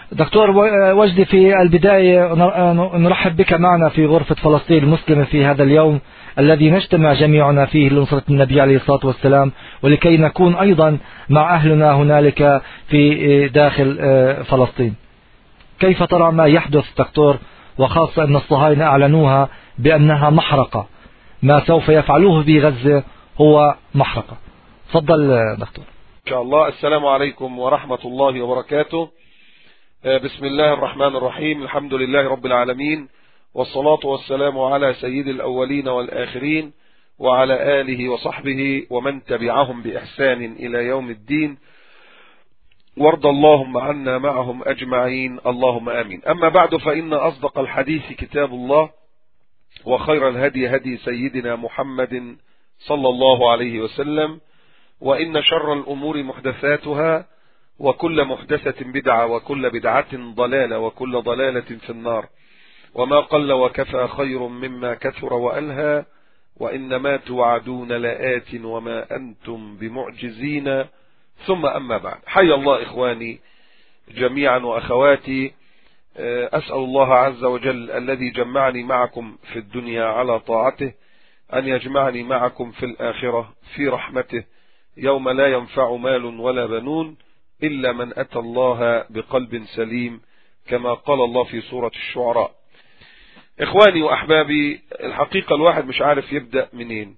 دكتور وجدي في البداية نرحب بك معنا في غرفة فلسطين المسلمة في هذا اليوم الذي نجتمع جميعنا فيه لنصرة النبي عليه الصلاة والسلام ولكي نكون أيضا مع أهلنا هنالك في داخل فلسطين كيف ترى ما يحدث دكتور وخاصة أن الصهاينة أعلنوها بأنها محرقة ما سوف يفعلوه في غزة هو محرقة تفضل دكتور إن شاء الله السلام عليكم ورحمة الله وبركاته بسم الله الرحمن الرحيم الحمد لله رب العالمين والصلاة والسلام على سيد الأولين والآخرين وعلى آله وصحبه ومن تبعهم بإحسان إلى يوم الدين وارض اللهم عنا معهم أجمعين اللهم آمين أما بعد فإن أصدق الحديث كتاب الله وخير الهدي هدي سيدنا محمد صلى الله عليه وسلم وإن شر الأمور محدثاتها وكل محدثة بدعة وكل بدعة ضلالة وكل ضلالة في النار وما قل وكفى خير مما كثر وألهى وإنما توعدون لآت وما أنتم بمعجزين ثم أما بعد حي الله إخواني جميعا وأخواتي أسأل الله عز وجل الذي جمعني معكم في الدنيا على طاعته أن يجمعني معكم في الآخرة في رحمته يوم لا ينفع مال ولا بنون إلا من أتى الله بقلب سليم كما قال الله في سورة الشعراء إخواني وأحبابي الحقيقة الواحد مش عارف يبدأ منين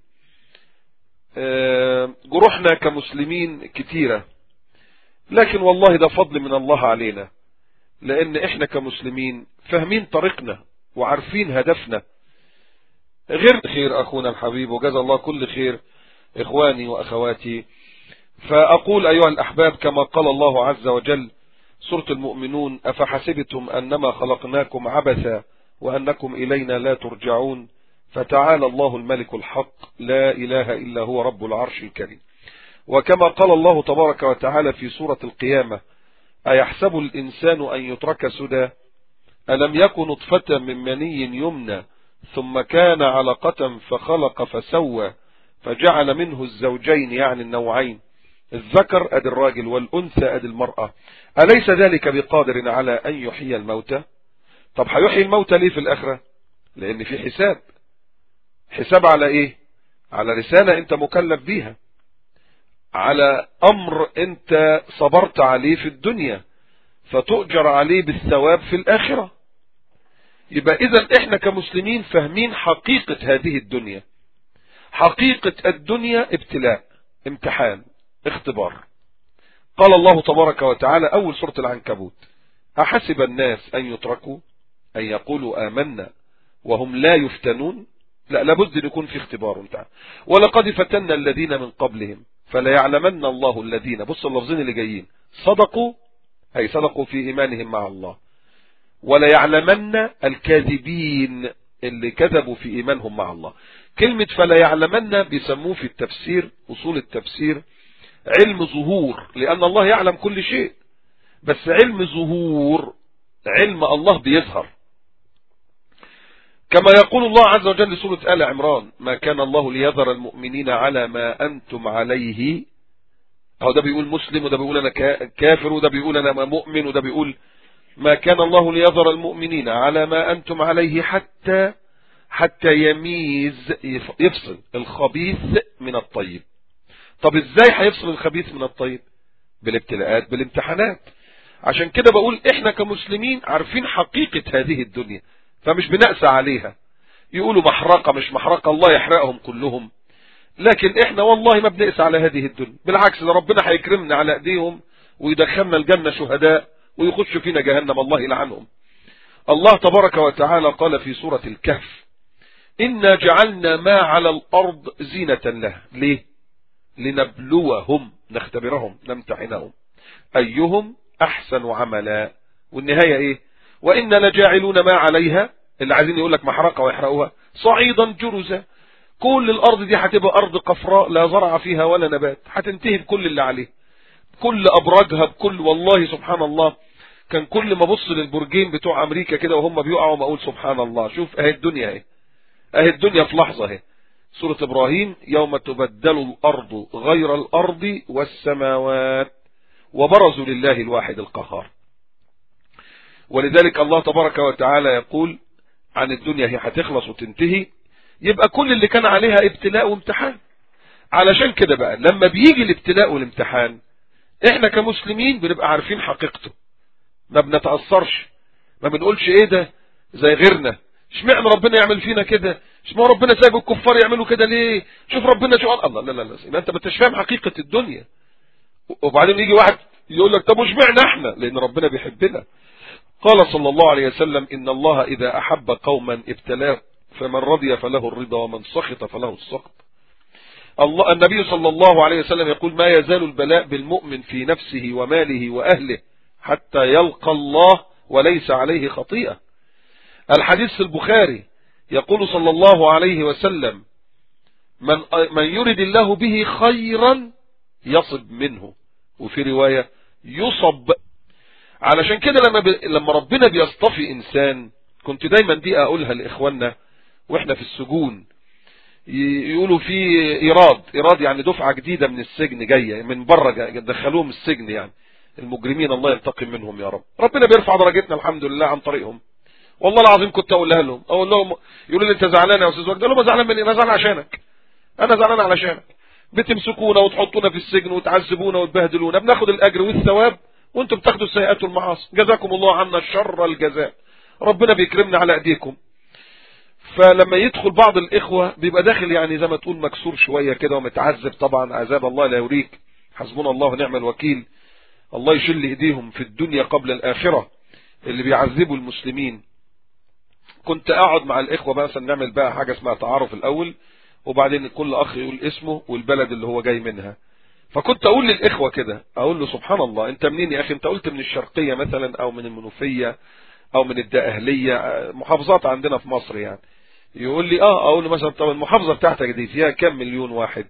جروحنا كمسلمين كتيرة لكن والله ده فضل من الله علينا لأن إحنا كمسلمين فاهمين طريقنا وعارفين هدفنا غير خير أخونا الحبيب وجزا الله كل خير إخواني وأخواتي فأقول أيها الأحباب كما قال الله عز وجل سورة المؤمنون أفحسبتم أنما خلقناكم عبثا وأنكم إلينا لا ترجعون فتعالى الله الملك الحق لا إله إلا هو رب العرش الكريم وكما قال الله تبارك وتعالى في سورة القيامة أيحسب الإنسان أن يترك سدى ألم يكن نطفة من مني يمنى ثم كان علقة فخلق فسوى فجعل منه الزوجين يعني النوعين الذكر أد الراجل والأنثى أد المرأة أليس ذلك بقادر على أن يحيي الموتى طب هيحيي الموتى ليه في الآخرة لأن في حساب حساب على إيه على رسالة أنت مكلف بيها على أمر أنت صبرت عليه في الدنيا فتؤجر عليه بالثواب في الآخرة يبقى إذا إحنا كمسلمين فاهمين حقيقة هذه الدنيا حقيقة الدنيا ابتلاء امتحان اختبار قال الله تبارك وتعالى أول سورة العنكبوت أحسب الناس أن يتركوا أن يقولوا آمنا وهم لا يفتنون لا لابد أن يكون في اختبار انتهى ولقد فتنا الذين من قبلهم فلا يعلمن الله الذين بص اللفظين اللي جايين صدقوا أي صدقوا في إيمانهم مع الله ولا يعلمن الكاذبين اللي كذبوا في إيمانهم مع الله كلمة فلا يعلمن بيسموه في التفسير أصول التفسير علم ظهور لأن الله يعلم كل شيء بس علم ظهور علم الله بيظهر كما يقول الله عز وجل سورة آل عمران ما كان الله ليذر المؤمنين على ما أنتم عليه أو ده بيقول مسلم وده بيقول أنا كافر وده بيقول أنا مؤمن وده بيقول ما كان الله ليذر المؤمنين على ما أنتم عليه حتى حتى يميز يفصل الخبيث من الطيب طب ازاي هيفصل الخبيث من الطيب بالابتلاءات بالامتحانات عشان كده بقول احنا كمسلمين عارفين حقيقة هذه الدنيا فمش بنأسى عليها يقولوا محرقة مش محرقة الله يحرقهم كلهم لكن احنا والله ما بنأسى على هذه الدنيا بالعكس ده ربنا هيكرمنا على ايديهم ويدخلنا الجنة شهداء ويخش فينا جهنم الله يلعنهم الله تبارك وتعالى قال في سورة الكهف إنا جعلنا ما على الأرض زينة له ليه لنبلوهم نختبرهم نمتحنهم أيهم أحسن عملا والنهاية إيه وإنا لجاعلون ما عليها اللي عايزين يقول لك محرقة ويحرقوها صعيدا جرزا كل الأرض دي هتبقى أرض قفراء لا زرع فيها ولا نبات هتنتهي بكل اللي عليه كل أبراجها بكل والله سبحان الله كان كل ما بص للبرجين بتوع أمريكا كده وهم بيقعوا ما أقول سبحان الله شوف أهي الدنيا أهي أهي الدنيا في لحظة أهي سورة إبراهيم يوم تبدل الأرض غير الأرض والسماوات وبرزوا لله الواحد القهار ولذلك الله تبارك وتعالى يقول عن الدنيا هي هتخلص وتنتهي يبقى كل اللي كان عليها ابتلاء وامتحان علشان كده بقى لما بيجي الابتلاء والامتحان احنا كمسلمين بنبقى عارفين حقيقته ما بنتأثرش ما بنقولش ايه ده زي غيرنا اشمعنى ربنا يعمل فينا كده اشمعنى ربنا سايب الكفار يعملوا كده ليه شوف ربنا شو قال الله لا لا لا يبقى انت ما انتش فاهم حقيقة الدنيا وبعدين يجي واحد يقول لك طب اشمعنى احنا لان ربنا بيحبنا قال صلى الله عليه وسلم ان الله اذا احب قوما ابتلاه فمن رضي فله الرضا ومن سخط فله السخط الله النبي صلى الله عليه وسلم يقول ما يزال البلاء بالمؤمن في نفسه وماله وأهله حتى يلقى الله وليس عليه خطيئة الحديث في البخاري يقول صلى الله عليه وسلم من, من يرد الله به خيرا يصب منه وفي رواية يصب علشان كده لما, ب... لما ربنا بيصطفي إنسان كنت دايما دي أقولها لإخواننا وإحنا في السجون يقولوا في ايراد ايراد يعني دفعة جديدة من السجن جاية من بره دخلوهم السجن يعني المجرمين الله ينتقم منهم يا رب ربنا بيرفع درجتنا الحمد لله عن طريقهم والله العظيم كنت اقولها لهم اقول لهم يقولوا لي انت زعلان يا استاذ وجد لهم زعلان مني انا زعلان عشانك انا زعلان علشانك بتمسكونا وتحطونا في السجن وتعذبونا وتبهدلونا بناخد الاجر والثواب وانتم بتاخدوا السيئات والمعاصي جزاكم الله عنا شر الجزاء ربنا بيكرمنا على ايديكم فلما يدخل بعض الإخوة بيبقى داخل يعني زي ما تقول مكسور شوية كده ومتعذب طبعا عذاب الله لا يوريك حسبنا الله ونعم الوكيل الله يشل ايديهم في الدنيا قبل الآخرة اللي بيعذبوا المسلمين كنت اقعد مع الإخوة مثلا نعمل بقى حاجة اسمها تعارف الأول وبعدين كل أخ يقول اسمه والبلد اللي هو جاي منها فكنت أقول للإخوة كده أقول له سبحان الله أنت منين يا أخي أنت قلت من الشرقية مثلا أو من المنوفية أو من الدقهلية محافظات عندنا في مصر يعني يقول لي اه اقول له مثلا طب المحافظة بتاعتك دي فيها كم مليون واحد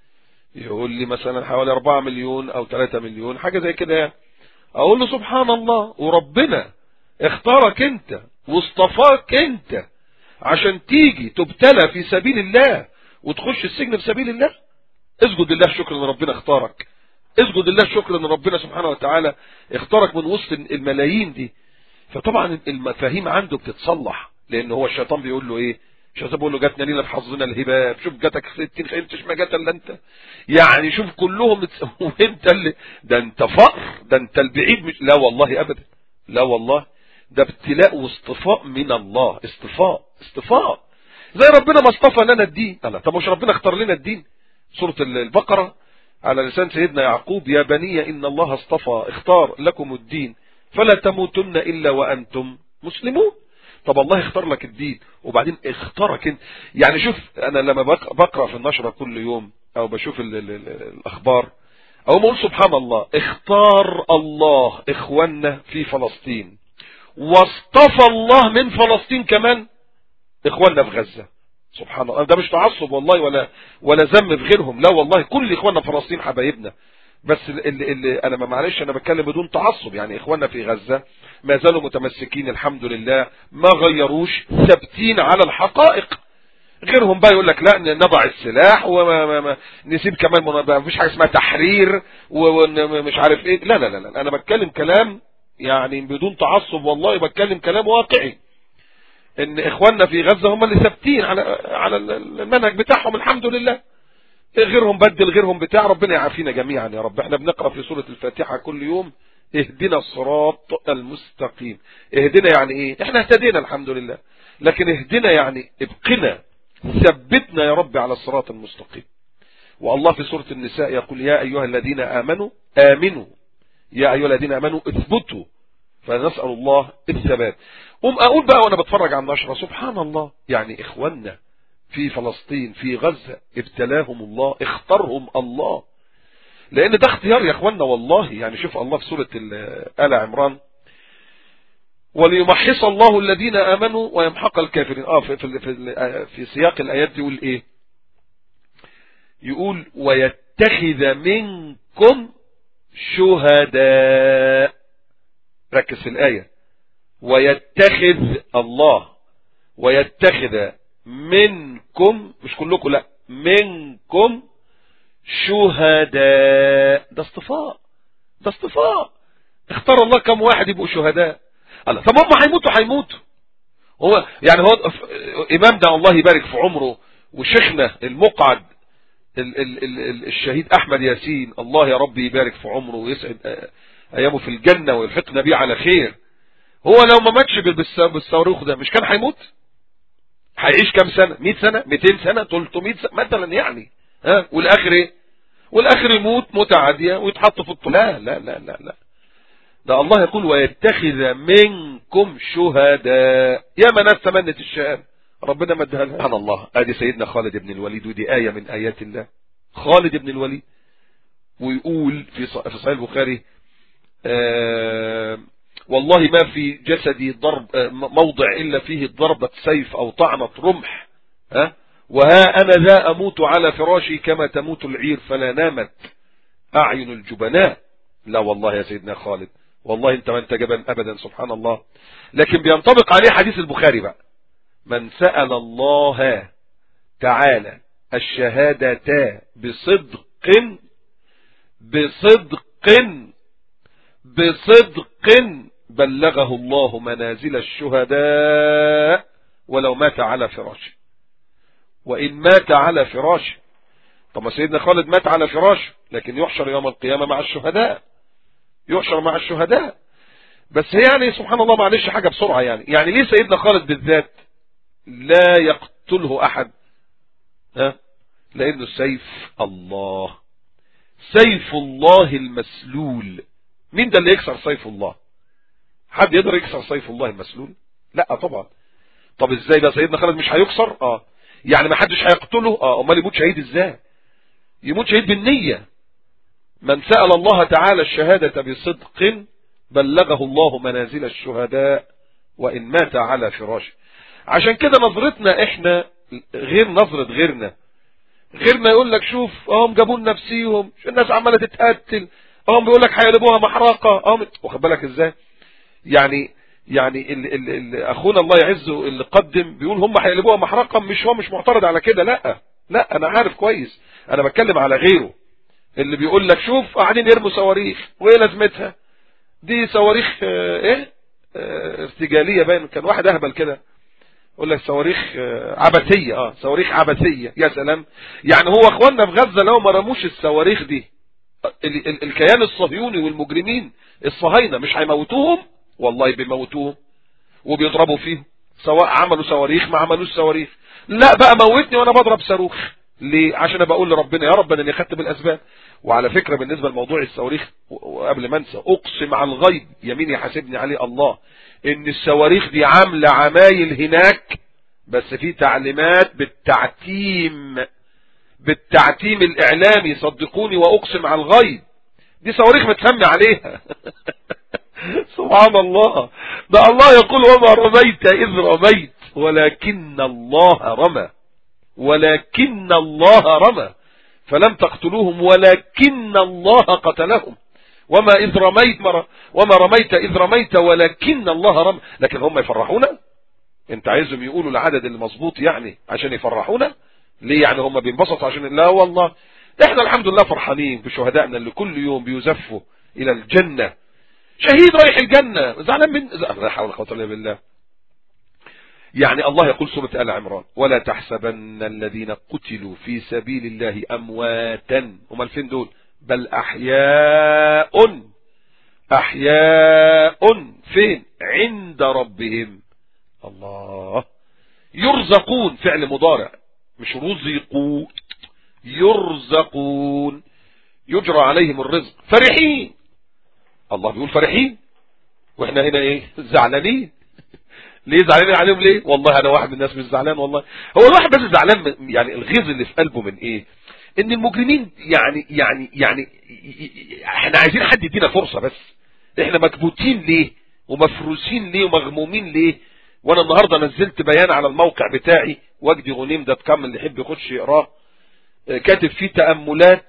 يقول لي مثلا حوالي 4 مليون او 3 مليون حاجة زي كده اقول له سبحان الله وربنا اختارك انت واصطفاك انت عشان تيجي تبتلى في سبيل الله وتخش السجن في سبيل الله اسجد لله شكرا ان ربنا اختارك اسجد لله شكرا ان ربنا سبحانه وتعالى اختارك من وسط الملايين دي فطبعا المفاهيم عنده بتتصلح لان هو الشيطان بيقول له ايه الشيطان بيقول له جاتنا لينا في حظنا الهباب شوف جاتك 60 خيمتش ما جات الا انت يعني شوف كلهم وانت اللي ده انت فقر ده انت البعيد مش لا والله ابدا لا والله ده ابتلاء واصطفاء من الله اصطفاء اصطفاء زي ربنا ما اصطفى لنا الدين لا طب مش ربنا اختار لنا الدين سورة البقرة على لسان سيدنا يعقوب يا بني ان الله اصطفى اختار لكم الدين فلا تموتن الا وانتم مسلمون طب الله اختار لك الدين وبعدين اختارك انت يعني شوف انا لما بقرا في النشره كل يوم او بشوف ال ال ال الاخبار او بقول سبحان الله اختار الله اخواننا في فلسطين واصطفى الله من فلسطين كمان اخواننا في غزة سبحان الله ده مش تعصب والله ولا ولا ذم في غيرهم لا والله كل اخواننا في فلسطين حبايبنا بس اللي, اللي انا ما معلش انا بتكلم بدون تعصب يعني اخواننا في غزة ما زالوا متمسكين الحمد لله ما غيروش ثابتين على الحقائق غيرهم بقى يقول لك لا نضع السلاح وما ما ما نسيب كمان ما فيش حاجه اسمها تحرير ومش عارف ايه لا لا لا, لا. انا بتكلم كلام يعني بدون تعصب والله بتكلم كلام واقعي ان اخواننا في غزة هم اللي ثابتين على على المنهج بتاعهم الحمد لله غيرهم بدل غيرهم بتاع ربنا يعافينا جميعا يا رب احنا بنقرا في سوره الفاتحه كل يوم اهدنا الصراط المستقيم اهدنا يعني ايه احنا اهتدينا الحمد لله لكن اهدنا يعني ابقنا ثبتنا يا رب على الصراط المستقيم والله في سورة النساء يقول يا أيها الذين آمنوا آمنوا يا أيها الذين آمنوا اثبتوا فنسأل الله الثبات قم أقول بقى وأنا بتفرج على النشرة سبحان الله يعني إخواننا في فلسطين في غزة ابتلاهم الله اختارهم الله لان ده اختيار يا اخوانا والله يعني شوف الله في سورة آل عمران وليمحص الله الذين امنوا ويمحق الكافرين اه في, في, في, في سياق الايات يقول ايه يقول ويتخذ منكم شهداء ركز في الايه ويتخذ الله ويتخذ منكم مش كلكم لا منكم شهداء ده اصطفاء ده اصطفاء اختار الله كم واحد يبقوا شهداء الله طب هم هيموتوا هيموتوا هو يعني هو امامنا الله يبارك في عمره وشيخنا المقعد ال ال ال الشهيد احمد ياسين الله يا رب يبارك في عمره ويسعد ايامه في الجنة ويلحقنا بيه على خير هو لو ما ماتش بالصاروخ ده مش كان هيموت هيعيش كام سنة 100 سنة 200 سنة 300 سنة مثلا يعني ها والاخر ايه والاخر يموت موتة عادية ويتحط في الطلاق لا لا لا لا لا ده الله يقول ويتخذ منكم شهداء يا من ناس تمنت الشهاده ربنا ما ادها سبحان الله ادي سيدنا خالد بن الوليد ودي آية من آيات الله خالد بن الوليد ويقول في صحيح البخاري آه والله ما في جسدي ضرب آه موضع إلا فيه ضربة سيف أو طعنة رمح ها وها أنا ذا أموت على فراشي كما تموت العير فلا نامت أعين الجبناء لا والله يا سيدنا خالد والله انت ما انت جبن ابدا سبحان الله لكن بينطبق عليه حديث البخاري بقى من سأل الله تعالى الشهادة بصدق بصدق بصدق بلغه الله منازل الشهداء ولو مات على فراشه وإن مات على فراشه طب سيدنا خالد مات على فراشه لكن يحشر يوم القيامة مع الشهداء يحشر مع الشهداء بس هي يعني سبحان الله معلش حاجة بسرعة يعني يعني ليه سيدنا خالد بالذات لا يقتله أحد ها لأنه سيف الله سيف الله المسلول مين ده اللي يكسر سيف الله حد يقدر يكسر سيف الله المسلول لا طبعا طب ازاي بقى سيدنا خالد مش هيكسر اه يعني ما حدش هيقتله اه امال يموت شهيد ازاي يموت شهيد بالنية من سأل الله تعالى الشهادة بصدق بلغه الله منازل الشهداء وإن مات على فراشه عشان كده نظرتنا احنا غير نظرة غيرنا غيرنا يقول لك شوف هم جابوا لنا نفسيهم الناس عماله تتقتل هم بيقول لك هيقلبوها محرقه هم واخد بالك ازاي يعني يعني ال ال ال اخونا الله يعزه اللي قدم بيقول هم هيقلبوها محرقه مش هو مش معترض على كده لا لا انا عارف كويس انا بتكلم على غيره اللي بيقول لك شوف قاعدين يرموا صواريخ وايه لازمتها دي صواريخ اه ايه اه ارتجاليه باين كان واحد اهبل كده يقول لك صواريخ عبثية اه صواريخ عبثية يا سلام يعني هو اخواننا في غزة لو ما رموش الصواريخ دي ال ال الكيان الصهيوني والمجرمين الصهاينة مش هيموتوهم والله بيموتوهم وبيضربوا فيهم سواء عملوا صواريخ ما عملوش صواريخ لا بقى موتني وانا بضرب صاروخ ليه عشان ابقى اقول لربنا يا رب انا اللي خدت بالاسباب وعلى فكرة بالنسبة لموضوع الصواريخ وقبل ما انسى اقسم على الغيب يمين يحاسبني عليه الله ان الصواريخ دي عاملة عمايل هناك بس في تعليمات بالتعتيم بالتعتيم الاعلامي صدقوني واقسم على الغيب دي صواريخ متسمي عليها سبحان الله ده الله يقول وما رميت اذ رميت ولكن الله رمى ولكن الله رمى فلم تقتلوهم ولكن الله قتلهم وما إذ رميت مر... وما رميت إذ رميت ولكن الله رمى لكن هم يفرحونا انت عايزهم يقولوا العدد المظبوط يعني عشان يفرحونا ليه يعني هم بينبسطوا عشان لا والله احنا الحمد لله فرحانين بشهدائنا اللي كل يوم بيزفوا الى الجنة شهيد رايح الجنة زعلان من لا حول ولا قوه الا بالله يعني الله يقول سورة آل عمران ولا تحسبن الذين قتلوا في سبيل الله أمواتا هم الفين دول بل أحياء أحياء فين عند ربهم الله يرزقون فعل مضارع مش رزقوا يرزقون يجرى عليهم الرزق فرحين الله بيقول فرحين واحنا هنا ايه زعلانين ليه زعلانين عليهم ليه والله انا واحد من الناس مش زعلان والله هو الواحد بس زعلان من يعني الغيظ اللي في قلبه من ايه ان المجرمين يعني يعني يعني احنا عايزين حد يدينا فرصة بس احنا مكبوتين ليه ومفروسين ليه ومغمومين ليه وانا النهاردة نزلت بيان على الموقع بتاعي وجدي غنيم دوت كام اللي يحب يخش يقراه كاتب فيه تأملات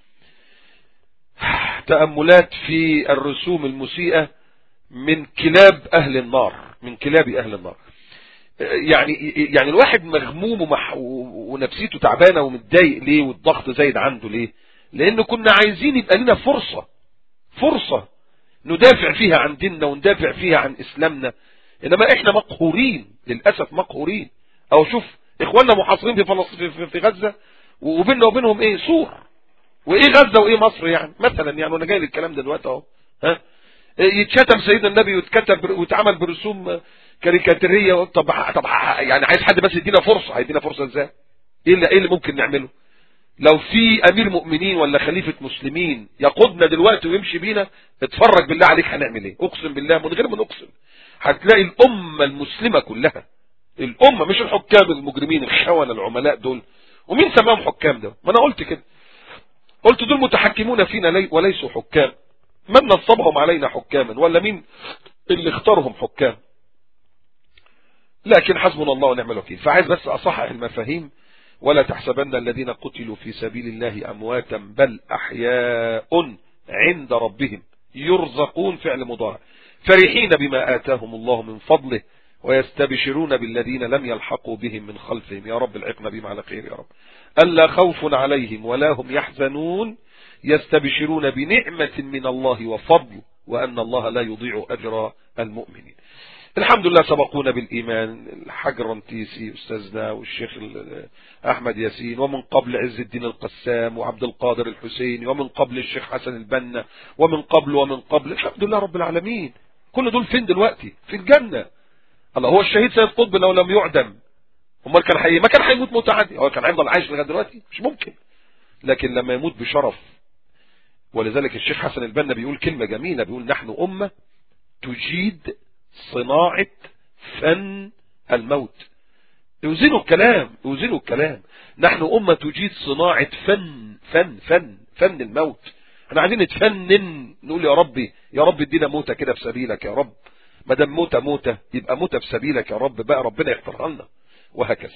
تأملات في الرسوم المسيئة من كلاب اهل النار من كلاب اهل النار يعني يعني الواحد مغموم ومح ونفسيته تعبانه ومتضايق ليه والضغط زايد عنده ليه لان كنا عايزين يبقى لنا فرصه فرصه ندافع فيها عن ديننا وندافع فيها عن اسلامنا انما احنا مقهورين للاسف مقهورين او شوف اخواننا محاصرين في فلسطين في, في غزة وبيننا وبينهم ايه سور وايه غزة وايه مصر يعني مثلا يعني وانا جاي للكلام ده دلوقتي اهو ها يتشتم سيدنا النبي ويتكتب ويتعمل برسوم كاريكاتيريه طب طب يعني عايز حد بس يدينا فرصه هيدينا فرصه ازاي ايه اللي ايه اللي ممكن نعمله لو في امير مؤمنين ولا خليفه مسلمين يقودنا دلوقتي ويمشي بينا اتفرج بالله عليك هنعمل ايه اقسم بالله من غير ما نقسم هتلاقي الامه المسلمه كلها الامه مش الحكام المجرمين الخونه العملاء دول ومين سماهم حكام ده ما انا قلت كده قلت دول متحكمون فينا لي وليسوا حكام من نصبهم علينا حكاما ولا مين اللي اختارهم حكام لكن حسبنا الله ونعم الوكيل فعايز بس اصحح المفاهيم ولا تحسبن الذين قتلوا في سبيل الله امواتا بل احياء عند ربهم يرزقون فعل مضارع فرحين بما آتاهم الله من فضله ويستبشرون بالذين لم يلحقوا بهم من خلفهم يا رب العقنا بهم على خير يا رب ألا خوف عليهم ولا هم يحزنون يستبشرون بنعمة من الله وفضل وأن الله لا يضيع أجر المؤمنين الحمد لله سبقونا بالإيمان الحاج الرنتيسي أستاذنا والشيخ أحمد ياسين ومن قبل عز الدين القسام وعبد القادر الحسيني ومن قبل الشيخ حسن البنا ومن قبل ومن قبل الحمد لله رب العالمين كل دول فين دلوقتي في الجنة الله هو الشهيد سيد قطب لو لم يعدم امال كان حي... ما كان هيموت موت عادي هو كان هيفضل عايش لغايه دلوقتي مش ممكن لكن لما يموت بشرف ولذلك الشيخ حسن البنا بيقول كلمة جميلة بيقول نحن أمة تجيد صناعة فن الموت يوزنوا الكلام يوزنوا الكلام نحن أمة تجيد صناعة فن فن فن فن الموت احنا عايزين نتفنن نقول يا ربي يا رب ادينا موتة كده في سبيلك يا رب ما دام موتة موتة يبقى موتة في سبيلك يا رب بقى ربنا يغفرها لنا وهكذا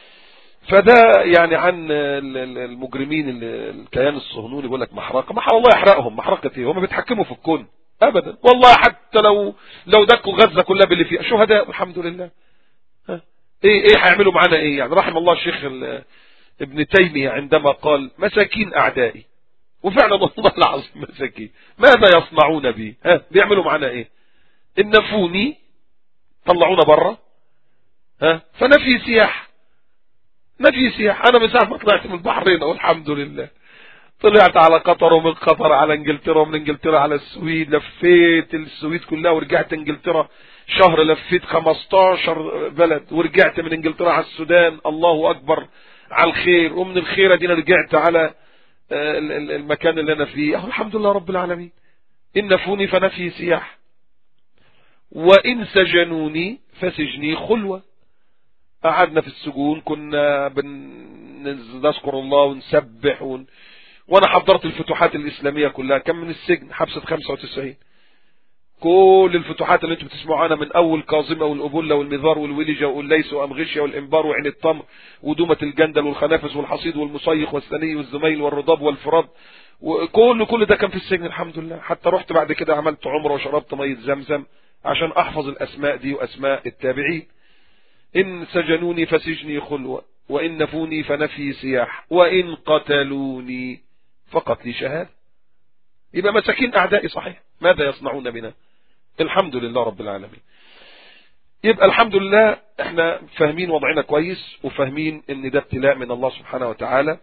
فده يعني عن المجرمين الكيان الصهيوني بيقول لك محرقه ما الله يحرقهم محرقه ايه هم بيتحكموا في الكون ابدا والله حتى لو لو دكوا غزه كلها باللي فيها شهداء الحمد لله ها ايه ايه هيعملوا معانا ايه يعني رحم الله الشيخ ابن تيميه عندما قال مساكين اعدائي وفعلا والله العظيم مساكين ماذا يصنعون بي ها بيعملوا معانا ايه ان نفوني طلعونا بره ها فنفي سياح نفي سياح انا من ساعه ما طلعت من البحرين والحمد لله طلعت على قطر ومن قطر على انجلترا ومن انجلترا على السويد لفيت السويد كلها ورجعت انجلترا شهر لفيت 15 بلد ورجعت من انجلترا على السودان الله اكبر على الخير ومن الخير دي رجعت على المكان اللي انا فيه الحمد لله رب العالمين ان نفوني فنفي سياح وان سجنوني فسجني خلوه قعدنا في السجون كنا بنذكر الله ونسبح ون... وانا حضرت الفتوحات الاسلامية كلها كم من السجن حبسة 95 كل الفتوحات اللي انتم بتسمعوا عنها من اول كاظمة والابولة والمذار والولجة والليس وامغشية والانبار وعين التمر ودومة الجندل والخنافس والحصيد والمصيخ والثني والزميل والرضاب والفراد وكل كل ده كان في السجن الحمد لله حتى رحت بعد كده عملت عمره وشربت مية زمزم عشان احفظ الاسماء دي واسماء التابعين إن سجنوني فسجني خلوة وإن نفوني فنفي سياح وإن قتلوني فقتلي شهادة يبقى مساكين أعدائي صحيح ماذا يصنعون بنا الحمد لله رب العالمين يبقى الحمد لله احنا فاهمين وضعنا كويس وفاهمين ان ده ابتلاء من الله سبحانه وتعالى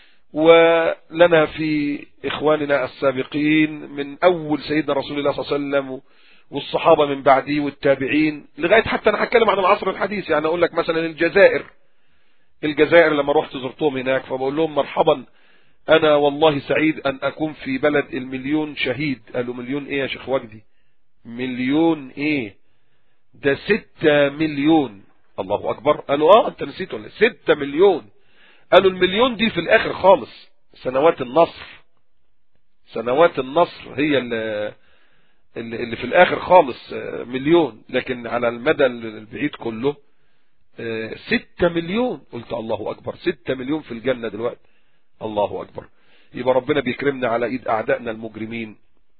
ولنا في اخواننا السابقين من اول سيدنا رسول الله صلى الله عليه وسلم والصحابة من بعديه والتابعين لغاية حتى أنا هتكلم عن العصر الحديث يعني أقول لك مثلا الجزائر الجزائر لما رحت زرتهم هناك فبقول لهم مرحبا أنا والله سعيد أن أكون في بلد المليون شهيد قالوا مليون إيه يا شيخ وجدي مليون إيه ده ستة مليون الله أكبر قالوا آه أنت نسيت ولا ستة مليون قالوا المليون دي في الآخر خالص سنوات النصر سنوات النصر هي اللي اللي في الاخر خالص مليون لكن على المدى البعيد كله ستة مليون قلت الله اكبر ستة مليون في الجنة دلوقتي الله اكبر يبقى ربنا بيكرمنا على ايد اعدائنا المجرمين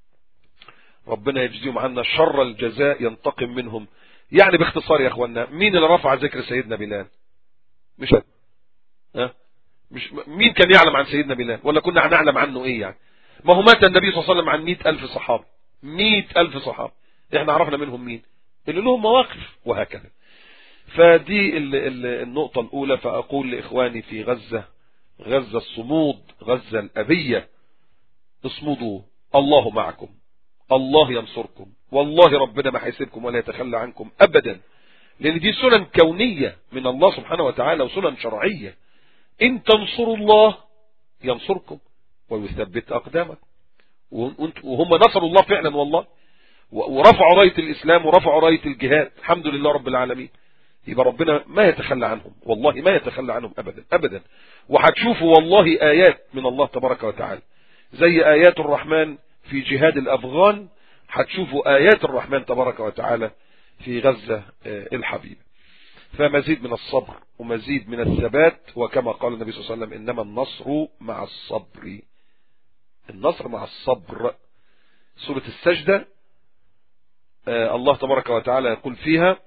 ربنا يجزيهم عنا شر الجزاء ينتقم منهم يعني باختصار يا اخوانا مين اللي رفع ذكر سيدنا بلال مش ها مش مين كان يعلم عن سيدنا بلال ولا كنا هنعلم عنه ايه يعني ما هو مات النبي صلى الله عليه وسلم عن مئة ألف صحابي مئة ألف صحابة احنا عرفنا منهم مين اللي لهم مواقف وهكذا فدي ال ال النقطة الأولى فأقول لإخواني في غزة غزة الصمود غزة الأبية اصمدوا الله معكم الله ينصركم والله ربنا ما هيسيبكم ولا يتخلى عنكم أبدا لأن دي سنن كونية من الله سبحانه وتعالى وسنن شرعية إن تنصروا الله ينصركم ويثبت أقدامكم وهم نصروا الله فعلا والله ورفعوا راية الإسلام ورفعوا راية الجهاد الحمد لله رب العالمين يبقى ربنا ما يتخلى عنهم والله ما يتخلى عنهم أبدا أبدا وهتشوفوا والله آيات من الله تبارك وتعالى زي آيات الرحمن في جهاد الأفغان هتشوفوا آيات الرحمن تبارك وتعالى في غزة الحبيبة فمزيد من الصبر ومزيد من الثبات وكما قال النبي صلى الله عليه وسلم إنما النصر مع الصبر النصر مع الصبر سورة السجدة الله تبارك وتعالى يقول فيها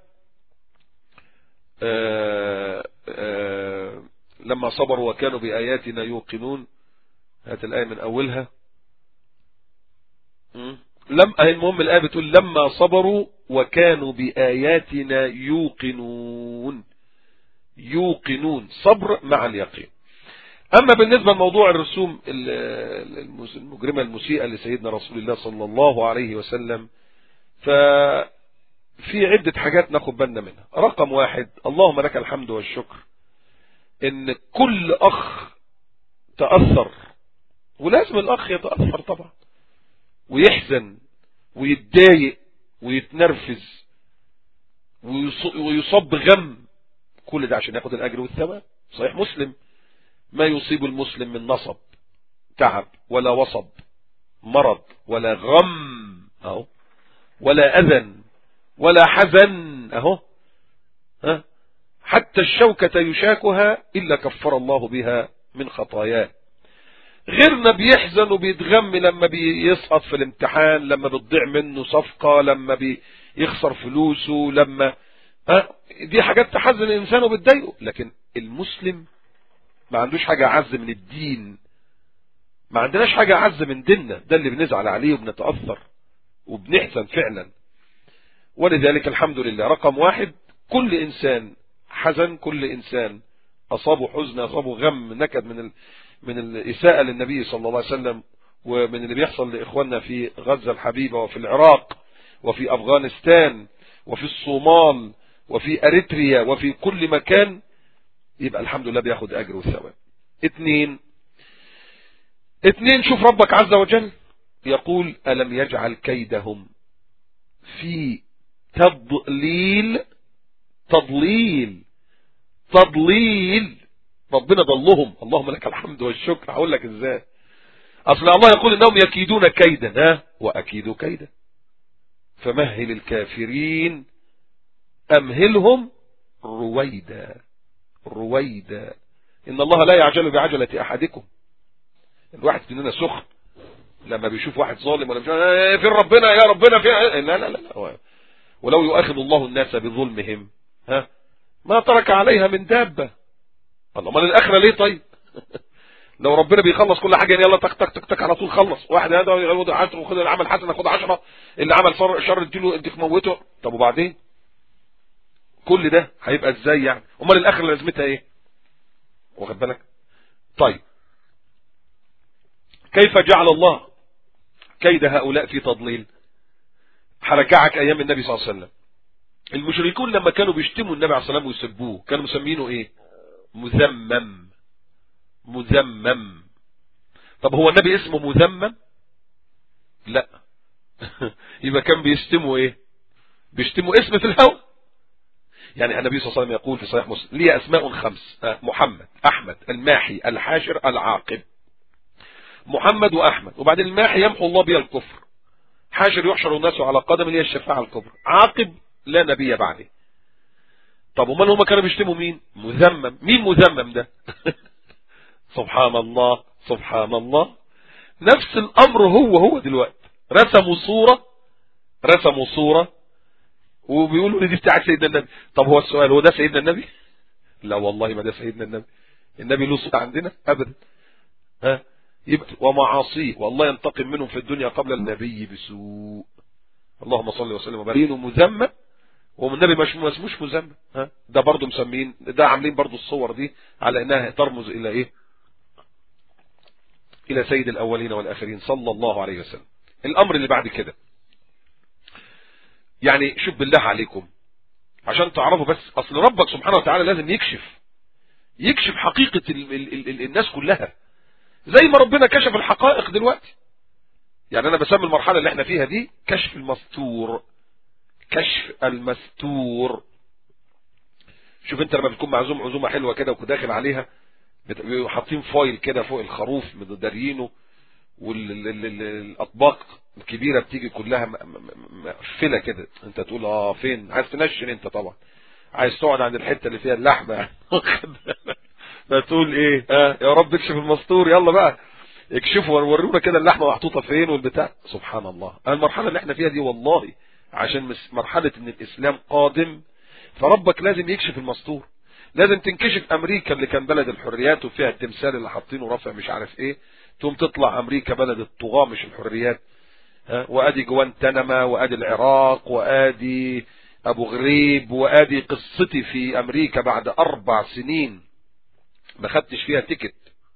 لما صبروا وكانوا بآياتنا يوقنون هات الآية من أولها لم المهم الآية بتقول لما صبروا وكانوا بآياتنا يوقنون يوقنون صبر مع اليقين أما بالنسبة لموضوع الرسوم المجرمة المسيئة لسيدنا رسول الله صلى الله عليه وسلم ففي عدة حاجات ناخد بالنا منها رقم واحد اللهم لك الحمد والشكر ان كل اخ تأثر ولازم الاخ يتأثر طبعا ويحزن ويتضايق ويتنرفز ويصاب غم كل ده عشان ياخد الاجر والثواب صحيح مسلم ما يصيب المسلم من نصب تعب ولا وصب مرض ولا غم اهو ولا اذى ولا حزن اهو ها حتى الشوكة يشاكها إلا كفر الله بها من خطاياه غيرنا بيحزن وبيتغم لما بيسقط في الامتحان لما بتضيع منه صفقة لما بيخسر فلوسه لما ها دي حاجات تحزن الإنسان وبتضايقه لكن المسلم ما عندوش حاجة أعز من الدين ما عندناش حاجة أعز من ديننا ده اللي بنزعل عليه وبنتأثر وبنحزن فعلا ولذلك الحمد لله رقم واحد كل إنسان حزن كل إنسان أصابه حزن أصابه غم نكد من ال... من الإساءة للنبي صلى الله عليه وسلم ومن اللي بيحصل لإخواننا في غزة الحبيبة وفي العراق وفي أفغانستان وفي الصومال وفي أريتريا وفي كل مكان يبقى الحمد لله بياخد أجر وثواب اتنين اتنين شوف ربك عز وجل يقول ألم يجعل كيدهم في تضليل تضليل تضليل ربنا ضلهم اللهم لك الحمد والشكر هقول لك ازاي اصل الله يقول انهم يكيدون كيدا ها واكيد كيدا فمهل الكافرين امهلهم رويدا رويدا ان الله لا يعجل بعجلة احدكم الواحد مننا سخن لما بيشوف واحد ظالم ولا مش فين ربنا يا ربنا في لا لا لا, لا. ولو يؤاخذ الله الناس بظلمهم ها ما ترك عليها من دابة الله امال الاخره ليه طيب لو ربنا بيخلص كل حاجه يلا تك تك تك تك على طول خلص واحد هذا ياخد 10 وخد العمل حسن خد 10 اللي عمل شر شر اديله اديك موته طب وبعدين كل ده هيبقى ازاي يعني امال الاخره لازمتها ايه واخد بالك طيب كيف جعل الله كيد هؤلاء في تضليل هرجعك ايام النبي صلى الله عليه وسلم المشركون لما كانوا بيشتموا النبي عليه الصلاه والسلام ويسبوه كانوا مسمينه ايه مذمم مذمم طب هو النبي اسمه مذمم لا يبقى كان بيشتموا ايه بيشتموا اسم في الهوى يعني النبي صلى الله عليه وسلم يقول في صحيح مسلم لي اسماء خمس محمد احمد الماحي الحاشر العاقب محمد واحمد وبعدين الماحي يمحو الله بها الكفر حاشر يحشر الناس على قدم هي الشفاعة الكبرى عاقب لا نبي بعده طب امال هم كانوا بيشتموا مين مذمم مين مذمم ده سبحان الله سبحان الله نفس الامر هو هو دلوقتي رسموا صورة رسموا صورة وبيقولوا لي دي بتاعت سيدنا النبي طب هو السؤال هو ده سيدنا النبي لا والله ما ده سيدنا النبي النبي له صورة عندنا ابدا ها يبقى ومعاصيه والله ينتقم منهم في الدنيا قبل النبي بسوء اللهم صل وسلم وبارك مذمم والنبي مش ما اسموش مذمم ها ده برضه مسمين ده عاملين برضه الصور دي على انها ترمز الى ايه الى سيد الاولين والاخرين صلى الله عليه وسلم الامر اللي بعد كده يعني شوف بالله عليكم عشان تعرفوا بس اصل ربك سبحانه وتعالى لازم يكشف يكشف حقيقة ال ال ال ال الناس كلها زي ما ربنا كشف الحقائق دلوقتي يعني انا بسمي المرحلة اللي احنا فيها دي كشف المستور كشف المستور شوف انت لما بتكون معزوم عزومة حلوة كده وداخل عليها حاطين فايل كده فوق الخروف مدارينه والاطباق الكبيرة بتيجي كلها مقفلة كده انت تقول اه فين عايز تنشن انت طبعا عايز تقعد عند الحتة اللي فيها اللحمة فتقول ايه اه يا رب اكشف المستور يلا بقى اكشفوا ورونا كده اللحمة محطوطة فين والبتاع سبحان الله المرحلة اللي احنا فيها دي والله عشان مرحلة ان الاسلام قادم فربك لازم يكشف المستور لازم تنكشف امريكا اللي كان بلد الحريات وفيها التمثال اللي حاطينه رافع مش عارف ايه تقوم تطلع امريكا بلد الطغاة مش الحريات ها وادي جوانتنما وادي العراق وادي ابو غريب وادي قصتي في امريكا بعد اربع سنين ما خدتش فيها تيكت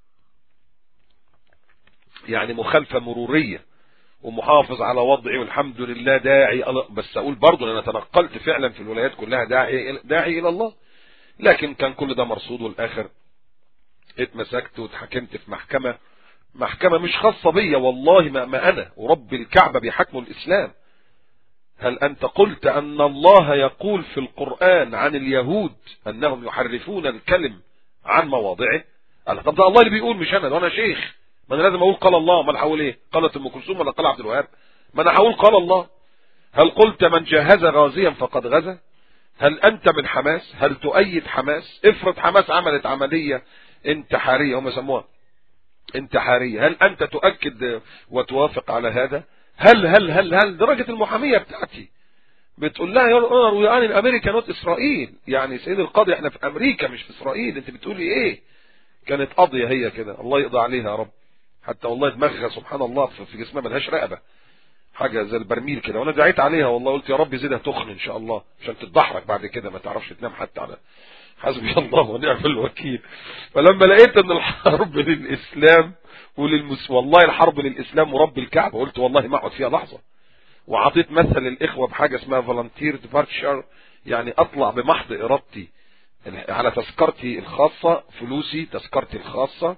يعني مخالفة مرورية ومحافظ على وضعي والحمد لله داعي بس اقول برضه انا تنقلت فعلا في الولايات كلها داعي داعي الى الله لكن كان كل ده مرصود والاخر اتمسكت واتحكمت في محكمة محكمة مش خاصة بيا والله ما, ما انا ورب الكعبة بيحكموا الاسلام هل انت قلت ان الله يقول في القرآن عن اليهود انهم يحرفون الكلم عن مواضعه قال طب ده الله اللي بيقول مش انا ده انا شيخ ما انا لازم اقول قال الله ما انا هقول ايه قالت ام كلثوم ولا قال عبد الوهاب ما انا هقول قال الله هل قلت من جهز غازيا فقد غزا هل انت من حماس هل تؤيد حماس افرض حماس عملت عملية انتحارية هم يسموها انتحارية هل انت تؤكد وتوافق على هذا هل هل هل هل درجة المحامية بتاعتي بتقول لها يا اونر وي ان امريكا نوت اسرائيل يعني سيد القاضي احنا في امريكا مش في اسرائيل انت بتقولي ايه كانت قضية هي كده الله يقضى عليها يا رب حتى والله دماغها سبحان الله في جسمها ملهاش رقبة حاجة زي البرميل كده وانا دعيت عليها والله قلت يا رب يزيدها تخن ان شاء الله عشان تتدحرج بعد كده ما تعرفش تنام حتى على حسبي الله ونعم الوكيل فلما لقيت ان الحرب للاسلام وللمس والله الحرب للاسلام ورب الكعبة قلت والله ما اقعد فيها لحظة وعطيت مثل الاخوة بحاجة اسمها فولنتير ديبارتشر يعني اطلع بمحض ارادتي على تذكرتي الخاصة فلوسي تذكرتي الخاصة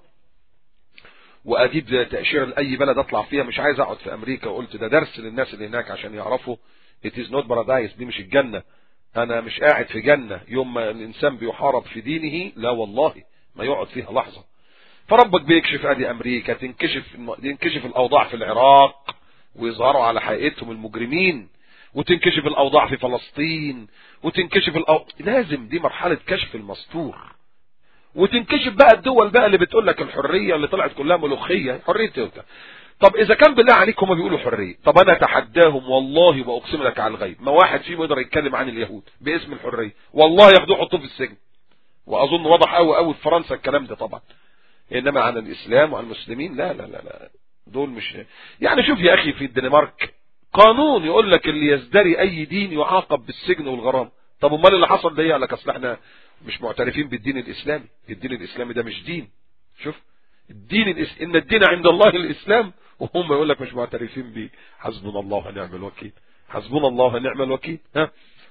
واجيب تأشيرة لأي بلد اطلع فيها مش عايز اقعد في امريكا وقلت ده درس للناس اللي هناك عشان يعرفوا it is not paradise دي مش الجنة انا مش قاعد في جنة يوم ما الانسان بيحارب في دينه لا والله ما يقعد فيها لحظة فربك بيكشف ادي امريكا تنكشف تنكشف الاوضاع في العراق ويظهروا على حقيقتهم المجرمين وتنكشف الاوضاع في فلسطين وتنكشف الأو... لازم دي مرحلة كشف المستور وتنكشف بقى الدول بقى اللي بتقول لك الحرية اللي طلعت كلها ملوخية حرية تلك طب اذا كان بالله عليك هم بيقولوا حرية طب انا اتحداهم والله واقسم لك على الغيب ما واحد فيهم يقدر يتكلم عن اليهود باسم الحرية والله ياخدوه يحطوه في السجن واظن واضح قوي قوي في فرنسا الكلام ده طبعا انما عن الاسلام وعن المسلمين لا لا لا لا دول مش يعني شوف يا اخي في الدنمارك قانون يقول لك اللي يزدري اي دين يعاقب بالسجن والغرام طب امال اللي حصل ده قال لك اصل احنا مش معترفين بالدين الاسلامي الدين الاسلامي ده مش دين شوف الدين الإس... ان الدين عند الله الاسلام وهم يقول لك مش معترفين بيه حسبنا الله ونعم الوكيل حسبنا الله ونعم الوكيل ها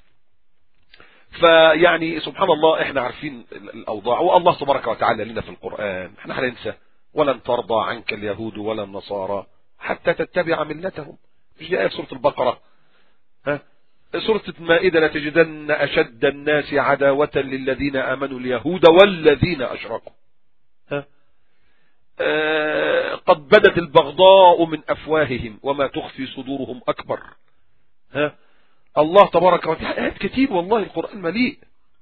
فيعني سبحان الله احنا عارفين الاوضاع والله تبارك وتعالى لنا في القرآن احنا هننسى ولن ترضى عنك اليهود ولا النصارى حتى تتبع ملتهم مش دي آية سورة البقرة ها سورة المائدة لتجدن أشد الناس عداوة للذين آمنوا اليهود والذين أشركوا ها آه قد بدت البغضاء من أفواههم وما تخفي صدورهم أكبر ها الله تبارك وتعالى آيات كتير والله القرآن مليء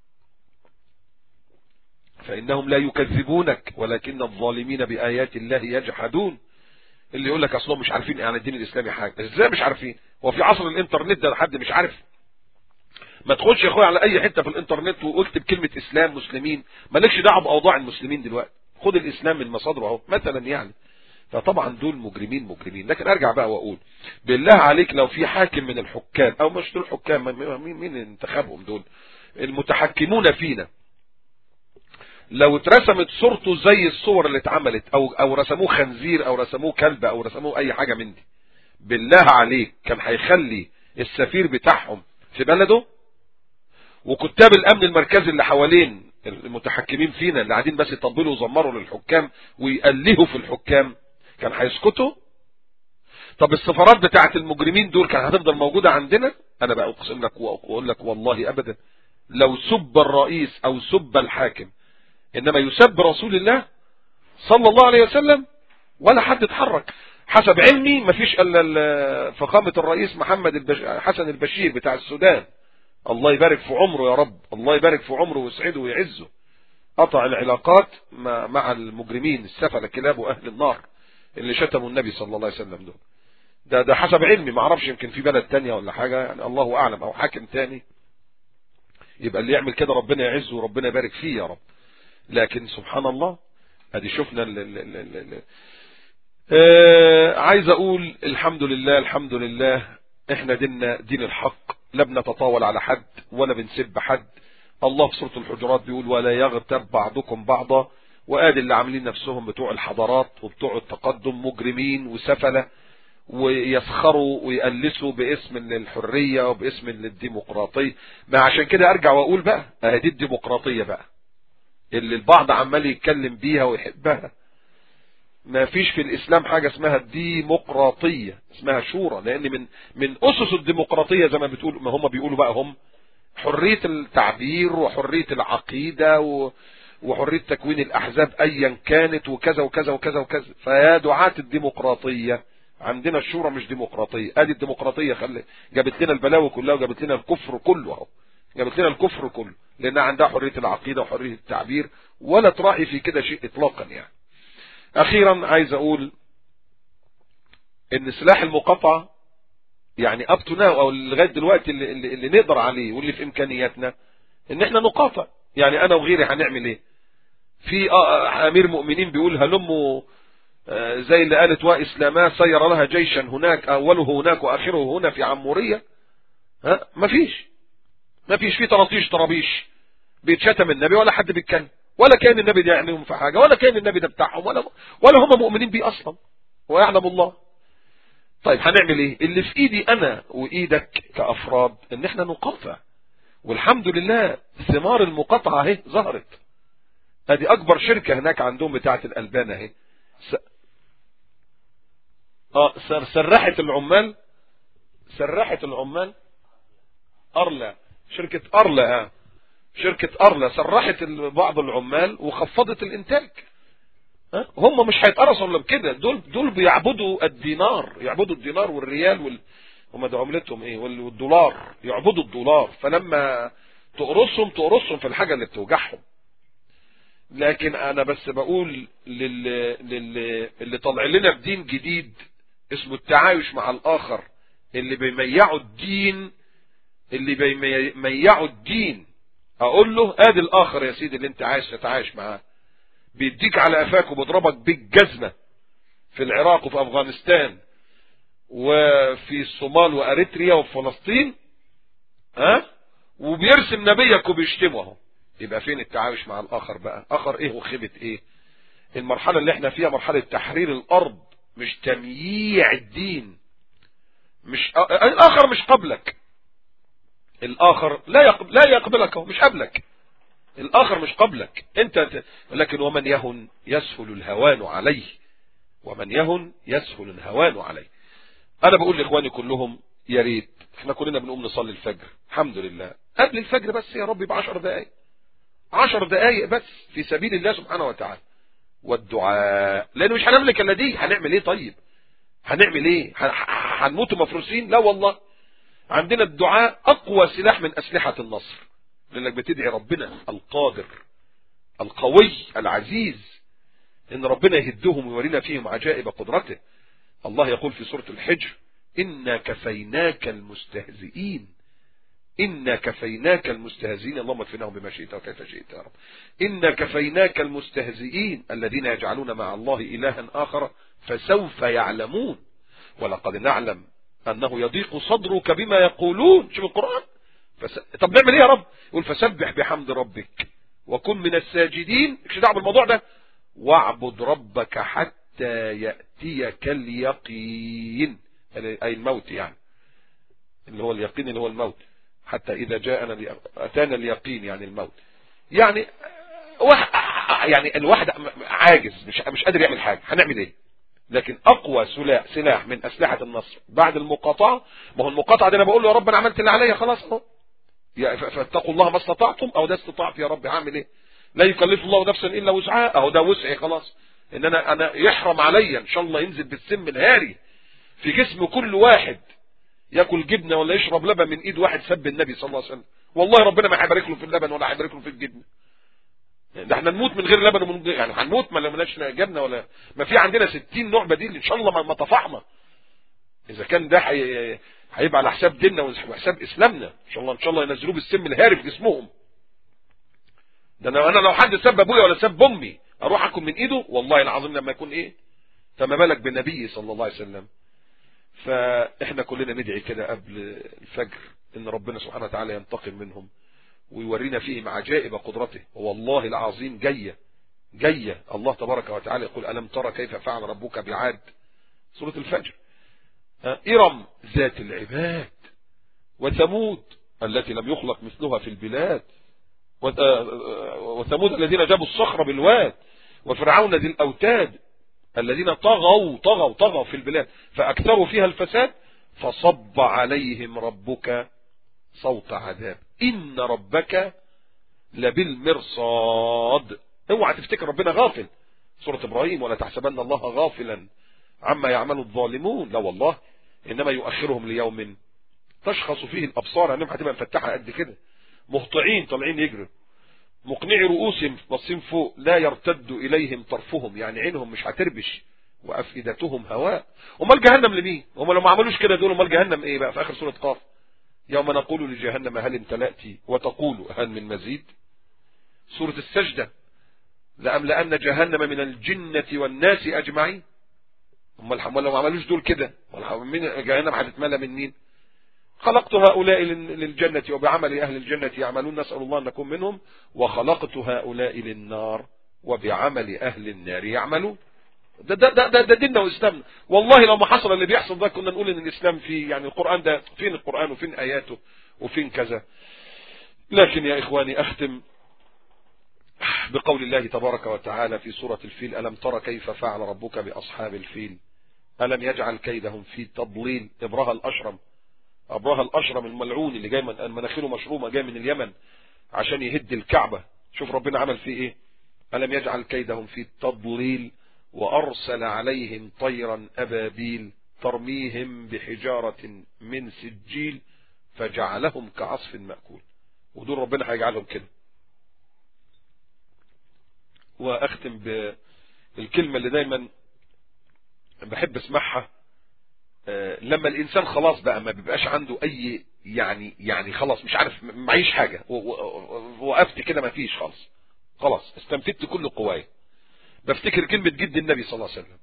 فإنهم لا يكذبونك ولكن الظالمين بآيات الله يجحدون اللي يقول لك اصلهم مش عارفين عن الدين الاسلامي حاجه ازاي مش عارفين هو في عصر الانترنت ده حد مش عارف ما تخش يا اخويا على اي حته في الانترنت واكتب كلمه اسلام مسلمين مالكش دعوه باوضاع المسلمين دلوقتي خد الاسلام من مصادره اهو مثلا يعني فطبعا دول مجرمين مجرمين لكن ارجع بقى واقول بالله عليك لو في حاكم من الحكام او مش دول حكام مين مين انتخابهم دول المتحكمون فينا لو اترسمت صورته زي الصور اللي اتعملت او او رسموه خنزير او رسموه كلب او رسموه اي حاجه من دي بالله عليك كان هيخلي السفير بتاعهم في بلده وكتاب الامن المركزي اللي حوالين المتحكمين فينا اللي قاعدين بس يطبلوا ويزمروا للحكام ويألهوا في الحكام كان هيسكتوا طب السفارات بتاعت المجرمين دول كان هتفضل موجودة عندنا انا بقى اقسم لك واقول لك والله ابدا لو سب الرئيس او سب الحاكم انما يسب رسول الله صلى الله عليه وسلم ولا حد اتحرك حسب علمي مفيش الا فخامة الرئيس محمد البش... حسن البشير بتاع السودان الله يبارك في عمره يا رب الله يبارك في عمره ويسعده ويعزه قطع العلاقات مع المجرمين السفلة كلاب واهل النار اللي شتموا النبي صلى الله عليه وسلم دول ده ده حسب علمي ما اعرفش يمكن في بلد تانية ولا حاجة يعني الله اعلم او حاكم تاني يبقى اللي يعمل كده ربنا يعزه وربنا يبارك فيه يا رب لكن سبحان الله ادي شفنا ال ال ال ال ال آه عايز اقول الحمد لله الحمد لله احنا ديننا دين الحق لا بنتطاول على حد ولا بنسب حد الله في سورة الحجرات بيقول ولا يغتب بعضكم بعضا وادي اللي عاملين نفسهم بتوع الحضارات وبتوع التقدم مجرمين وسفلة ويسخروا ويقلسوا باسم الحرية وباسم الديمقراطية ما عشان كده ارجع واقول بقى اهي دي الديمقراطية بقى اللي البعض عمال يتكلم بيها ويحبها ما فيش في الاسلام حاجة اسمها ديمقراطية اسمها شورى لان من من اسس الديمقراطية زي ما بتقول ما هم بيقولوا بقى هم حرية التعبير وحرية العقيدة و وحرية تكوين الاحزاب ايا كانت وكذا وكذا وكذا وكذا فيا دعاة الديمقراطية عندنا الشورى مش ديمقراطية ادي الديمقراطية خلي جابت لنا البلاوي كلها وجابت لنا الكفر كله اهو جابت لنا الكفر كله لانها عندها حرية العقيدة وحرية التعبير ولا تراعي في كده شيء اطلاقا يعني اخيرا عايز اقول ان سلاح المقاطعة يعني اب تو ناو او لغايه دلوقتي اللي, اللي, اللي نقدر عليه واللي في امكانياتنا ان احنا نقاطع يعني انا وغيري هنعمل ايه في امير مؤمنين بيقول هلموا زي اللي قالت واسلاما سير لها جيشا هناك اوله هناك واخره هنا في عمورية ها مفيش مفيش في طراطيش طرابيش بيتشتم النبي ولا حد بيتكلم ولا كان النبي ده يعنيهم في حاجة ولا كان النبي ده بتاعهم ولا ولا هم مؤمنين بيه اصلا ويعلم الله طيب هنعمل ايه اللي في ايدي انا وايدك كافراد ان احنا نقاطع والحمد لله ثمار المقاطعة اهي ظهرت ادي اكبر شركة هناك عندهم بتاعة الالبان اهي س... اه سر... سرحت العمال سرحت العمال ارلا شركة ارلا اه شركة ارلا سرحت بعض العمال وخفضت الانتاج ها هم مش هيتقرصوا الا بكده دول دول بيعبدوا الدينار يعبدوا الدينار والريال وال هم ده عملتهم ايه والدولار يعبدوا الدولار فلما تقرصهم تقرصهم في الحاجة اللي بتوجعهم لكن انا بس بقول للي, للي اللي طالع لنا بدين جديد اسمه التعايش مع الاخر اللي بيميعوا الدين اللي بيميعوا الدين اقول له ادي الاخر يا سيدي اللي انت عايز تتعايش معاه بيديك على قفاك وبيضربك بالجزمة في العراق وفي افغانستان وفي الصومال واريتريا وفي فلسطين ها وبيرسم نبيك وبيشتمه اهو يبقى فين التعايش مع الاخر بقى اخر ايه وخيبة ايه المرحلة اللي احنا فيها مرحلة تحرير الارض مش تمييع الدين مش الاخر مش قبلك الاخر لا يقبل لا يقبلك مش قبلك الاخر مش قبلك انت لكن ومن يهن يسهل الهوان عليه ومن يهن يسهل الهوان عليه انا بقول لاخواني كلهم يا ريت احنا كلنا بنقوم نصلي الفجر الحمد لله قبل الفجر بس يا رب ب 10 دقائق 10 دقائق بس في سبيل الله سبحانه وتعالى والدعاء لانه مش هنملك الا دي هنعمل ايه طيب هنعمل ايه هنموت مفروسين لا والله عندنا الدعاء اقوى سلاح من اسلحة النصر لانك بتدعي ربنا القادر القوي العزيز ان ربنا يهدهم ويورينا فيهم عجائب قدرته الله يقول في سورة الحجر إنا كفيناك المستهزئين إنا كفيناك المستهزئين اللهم اكفناهم بما شئت وكيف شئت يا رب إنا كفيناك المستهزئين الذين يجعلون مع الله إلها آخر فسوف يعلمون ولقد نعلم أنه يضيق صدرك بما يقولون شوف القرآن فس... طب نعمل ايه يا رب يقول فسبح بحمد ربك وكن من الساجدين مش دعوه بالموضوع ده واعبد ربك حتى يأتيك اليقين أي الموت يعني اللي هو اليقين اللي هو الموت حتى إذا جاءنا أتانا اليقين يعني الموت يعني يعني الواحد عاجز مش مش قادر يعمل حاجة هنعمل ايه لكن اقوى سلاح سلاح من اسلحة النصر بعد المقاطعة ما هو المقاطعة دي انا بقول له يا رب انا عملت اللي عليا خلاص اهو فاتقوا الله ما استطعتم او ده استطعت يا رب هعمل ايه لا يكلف الله نفسا الا وسعها اهو ده وسعي خلاص ان انا انا يحرم عليا ان شاء الله ينزل بالسم الهاري في جسم كل واحد ياكل جبنه ولا يشرب لبن من ايد واحد سب النبي صلى الله عليه وسلم والله ربنا ما هيبارك له في اللبن ولا هيبارك له في الجبنه ده احنا نموت من غير لبن ومن يعني هنموت ما لناش جبنه ولا ما في عندنا 60 نوع بديل ان شاء الله ما طفحنا اذا كان ده حي... هيبقى على حساب ديننا وحساب اسلامنا ان شاء الله ان شاء الله ينزلوه بالسم الهاري في جسمهم ده انا انا لو حد سب ابويا ولا سب امي اروح اكل من ايده والله العظيم لما يكون ايه فما بالك بالنبي صلى الله عليه وسلم فاحنا كلنا ندعي كده قبل الفجر ان ربنا سبحانه وتعالى ينتقم منهم ويورينا فيهم عجائب قدرته والله العظيم جايه جايه الله تبارك وتعالى يقول الم ترى كيف فعل ربك بعاد سوره الفجر إرم ذات العباد وثمود التي لم يخلق مثلها في البلاد وثمود الذين جابوا الصخر بالواد وفرعون ذي الأوتاد الذين طغوا طغوا طغوا في البلاد فأكثروا فيها الفساد فصب عليهم ربك صوت عذاب إن ربك لبالمرصاد اوعى تفتكر ربنا غافل سورة إبراهيم ولا تحسبن الله غافلا عما يعمل الظالمون لا والله انما يؤخرهم ليوم تشخص فيه الابصار عينهم هتبقى مفتحه قد كده مهطعين طالعين يجروا مقنعي رؤوسهم باصين فوق لا يرتد اليهم طرفهم يعني عينهم مش هتربش وافئدتهم هواء امال جهنم لمين هم لو ما عملوش كده دول امال جهنم ايه بقى في اخر سوره قاف يوم نقول لجهنم هل امتلأت وتقول هل من مزيد سوره السجده لأملأن جهنم من الجنة والناس أجمعين امال لو ما عملوش دول كده مين جهنم هتتملى من مين خلقت هؤلاء للجنة وبعمل أهل الجنة يعملون نسأل الله أن نكون منهم وخلقت هؤلاء للنار وبعمل أهل النار يعملون ده ده ده, ده, ده ديننا واسلامنا والله لو ما حصل اللي بيحصل ده كنا نقول ان الاسلام فيه يعني القرآن ده فين القرآن وفين اياته وفين كذا لكن يا اخواني اختم بقول الله تبارك وتعالى في سورة الفيل ألم تر كيف فعل ربك بأصحاب الفيل ألم يجعل كيدهم في تضليل إبرها الأشرم أبرها الأشرم الملعون اللي جاي من مناخيره مشرومة جاي من اليمن عشان يهد الكعبة شوف ربنا عمل فيه إيه ألم يجعل كيدهم في تضليل وأرسل عليهم طيرا أبابيل ترميهم بحجارة من سجيل فجعلهم كعصف مأكول ودول ربنا هيجعلهم كده واختم بالكلمة اللي دايما بحب اسمعها لما الانسان خلاص بقى ما بيبقاش عنده اي يعني يعني خلاص مش عارف معيش حاجة وقفت كده ما فيش خالص خلاص استنفدت كل قواي بفتكر كلمة جد النبي صلى الله عليه وسلم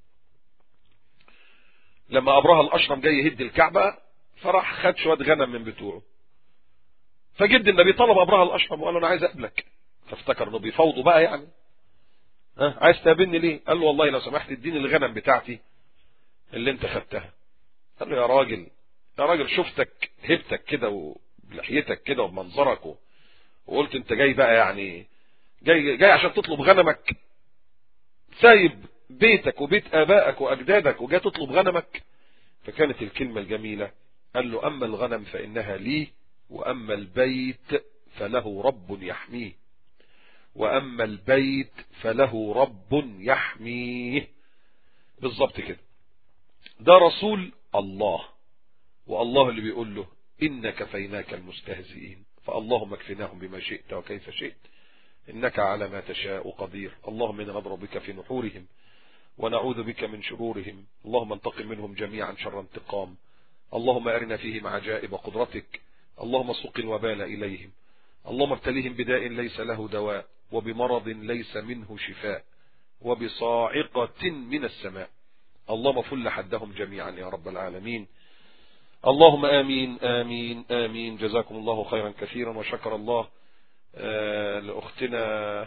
لما ابرهة الاشرم جاي يهد الكعبة فراح خد شوية غنم من بتوعه فجد النبي طلب ابرهة الاشرم وقال له انا عايز اقابلك فافتكر انه بيفوضوا بقى يعني ها عايز تقابلني ليه قال له والله لو سمحت اديني الغنم بتاعتي اللي انت خدتها قال له يا راجل يا راجل شفتك هبتك كده وبلحيتك كده وبمنظرك و... وقلت انت جاي بقى يعني جاي جاي عشان تطلب غنمك سايب بيتك وبيت ابائك واجدادك وجاي تطلب غنمك فكانت الكلمة الجميلة قال له اما الغنم فانها لي واما البيت فله رب يحميه واما البيت فله رب يحميه بالظبط كده ده رسول الله والله اللي بيقول له إن كفيناك المستهزئين فاللهم اكفناهم بما شئت وكيف شئت إنك على ما تشاء قدير اللهم إنا نضرب بك في نحورهم ونعوذ بك من شرورهم اللهم انتقم منهم جميعا شر انتقام اللهم أرنا فيهم عجائب قدرتك اللهم سق الوبال إليهم اللهم ابتليهم بداء ليس له دواء وبمرض ليس منه شفاء وبصاعقة من السماء اللهم فل حدهم جميعا يا رب العالمين اللهم آمين آمين آمين جزاكم الله خيرا كثيرا وشكر الله آه لأختنا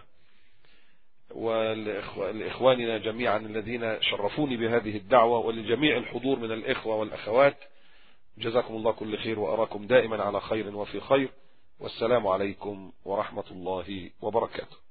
ولإخواننا جميعا الذين شرفوني بهذه الدعوة ولجميع الحضور من الإخوة والأخوات جزاكم الله كل خير وأراكم دائما على خير وفي خير والسلام عليكم ورحمة الله وبركاته